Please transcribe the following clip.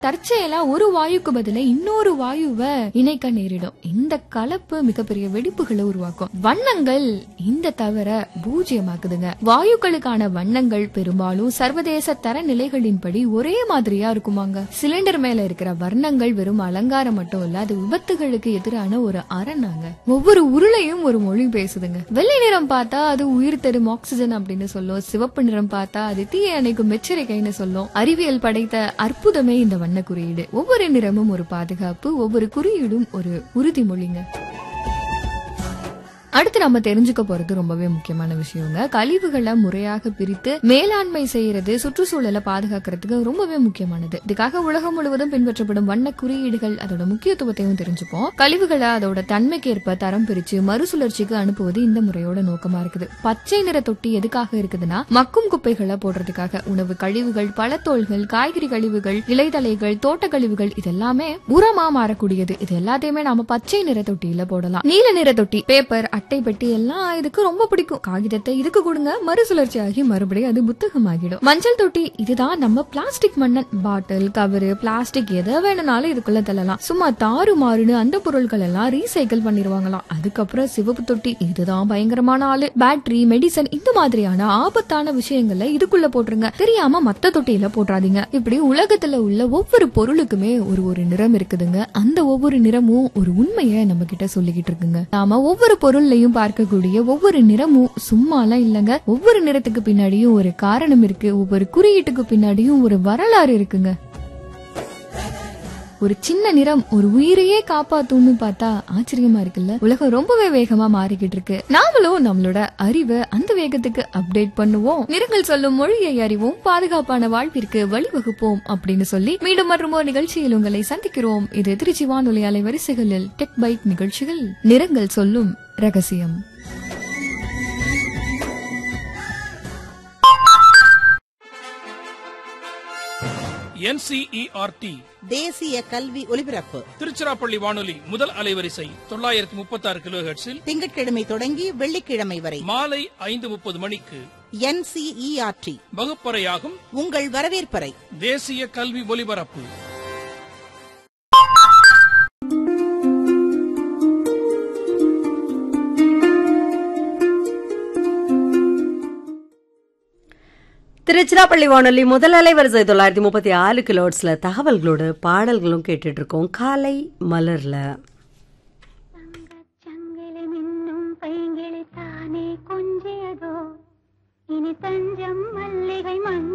தற்செயலா ஒரு வாயுக்கு பதிலா இன்னொரு வாயுவை இணைக்க நேரிடும் இந்த கலப்பு மிகப்பெரிய வெடிப்புகளை உருவாக்கும் வண்ணங்கள் இந்த தவிர பூஜ்ஜியமாக்குதுங்க வாயுக்களுக்கான வண்ணங்கள் பெரும்பாலும் சர்வதேச தரநிலைகளின்படி ஒரே மாதிரியா இருக்குமாங்க சிலிண்டர் மேல இருக்கிற வர்ணங்கள் வெறும் அலங்காரம் மட்டும் இல்ல அது விபத்துகளுக்கு எதிரான ஒரு அரணாங்க ஒவ்வொரு உருளையும் ஒரு மொழி பேசுதுங்க வெள்ளை நிறம் பார்த்தா அது உயிர் தரும் ஆக்சிஜன் அப்படின்னு சொல்லும் சிவப்பு நிறம் பார்த்தா அது தீயை அணைக்கும் எச்சரிக்கைன்னு சொல்லும் அறிவியல் படைத்த அற்புதமே இந்த வண்ண குறியீடு ஒவ்வொரு நிறமும் ஒரு பாதுகாப்பு ஒவ்வொரு குறியீடும் ஒரு உறுதிமொழிங்க அடுத்து நம்ம தெரிஞ்சுக்க போறது ரொம்பவே முக்கியமான விஷயங்க கழிவுகளை முறையாக பிரித்து மேலாண்மை செய்யறது சுற்றுச்சூழலை பாதுகாக்கிறதுக்கு ரொம்பவே முக்கியமானது இதுக்காக உலகம் முழுவதும் பின்பற்றப்படும் வண்ண குறியீடுகள் அதோட முக்கியத்துவத்தையும் தெரிஞ்சுப்போம் கழிவுகளை அதோட தன்மைக்கேற்ப தரம் பிரிச்சு மறுசுழற்சிக்கு அனுப்புவது இந்த முறையோட நோக்கமா இருக்குது பச்சை நிற தொட்டி எதுக்காக இருக்குதுன்னா மக்கும் குப்பைகளை போடுறதுக்காக உணவு கழிவுகள் பழத்தோல்கள் காய்கறி கழிவுகள் இலைதலைகள் தோட்ட கழிவுகள் இதெல்லாமே உரமா மாறக்கூடியது இது எல்லாத்தையுமே நாம பச்சை நிற தொட்டியில போடலாம் நீல நிற தொட்டி பேப்பர் அட்டை பெட்டி எல்லாம் இதுக்கு ரொம்ப பிடிக்கும் காகிதத்தை இதுக்கு கொடுங்க மறுசுழற்சி ஆகி மறுபடியும் அது புத்தகமாகிடும் மஞ்சள் தொட்டி இதுதான் நம்ம பிளாஸ்டிக் மண்ணன் பாட்டில் கவரு பிளாஸ்டிக் எதை வேணும்னாலும் இதுக்குள்ள தள்ளலாம் சும்மா தாறு மாறுன்னு அந்த பொருட்கள் எல்லாம் ரீசைக்கிள் பண்ணிருவாங்களாம் அதுக்கப்புறம் சிவப்பு தொட்டி இதுதான் பயங்கரமான ஆளு பேட்டரி மெடிசன் இந்த மாதிரியான ஆபத்தான விஷயங்களை இதுக்குள்ள போட்டுருங்க தெரியாம மத்த தொட்டியில போட்டுறாதீங்க இப்படி உலகத்துல உள்ள ஒவ்வொரு பொருளுக்குமே ஒரு ஒரு நிறம் இருக்குதுங்க அந்த ஒவ்வொரு நிறமும் ஒரு உண்மையை நம்ம கிட்ட சொல்லிக்கிட்டு இருக்குங்க நாம ஒவ்வொரு பொருள்லையும் பார்க்கக்கூடிய ஒவ்வொரு நிறமும் சும்மாலாம் இல்லங்க ஒவ்வொரு நிறத்துக்கு பின்னாடியும் ஒரு காரணம் இருக்கு ஒவ்வொரு குறியீட்டுக்கு பின்னாடியும் ஒரு வரலாறு இருக்குங்க ஒரு சின்ன நிறம் ஒரு உயிரையே காப்பாத்தும்னு பார்த்தா ஆச்சரியமா இருக்குல்ல உலகம் ரொம்பவே வேகமா மாறிக்கிட்டு இருக்கு நாமளும் நம்மளோட அறிவை அந்த வேகத்துக்கு அப்டேட் பண்ணுவோம் நிறங்கள் சொல்லும் மொழியை அறிவோம் பாதுகாப்பான வாழ்விற்கு வழிவகுப்போம் அப்படின்னு சொல்லி மீண்டும் மற்றும் ஒரு நிகழ்ச்சியில் உங்களை சந்திக்கிறோம் இது திருச்சி வானொலி அலை வரிசைகளில் டெக் பைட் நிகழ்ச்சிகள் நிறங்கள் சொல்லும் ரகசியம் என்சிஇஆர்டி தேசிய கல்வி ஒலிபரப்பு திருச்சிராப்பள்ளி வானொலி முதல் அலைவரிசை தொள்ளாயிரத்தி முப்பத்தி ஆறு கிலோ திங்கட்கிழமை தொடங்கி வெள்ளிக்கிழமை வரை மாலை ஐந்து முப்பது மணிக்கு என்சிஇஆர்டி வகுப்பறையாகும் உங்கள் வரவேற்பறை தேசிய கல்வி ஒலிபரப்பு திருச்சிராப்பள்ளி வானொலி முதல் அலைவரிசை தொள்ளாயிரத்தி முப்பத்தி ஆறு கிலோட்ஸ்ல தகவல்களோடு பாடல்களும் கேட்டுட்டு இருக்கோம் காலை மலர்ல சங்கிலி மின்னும் பைங்கிளி தானே கொஞ்சியதோ இனி தஞ்சம் மல்லிகை மண்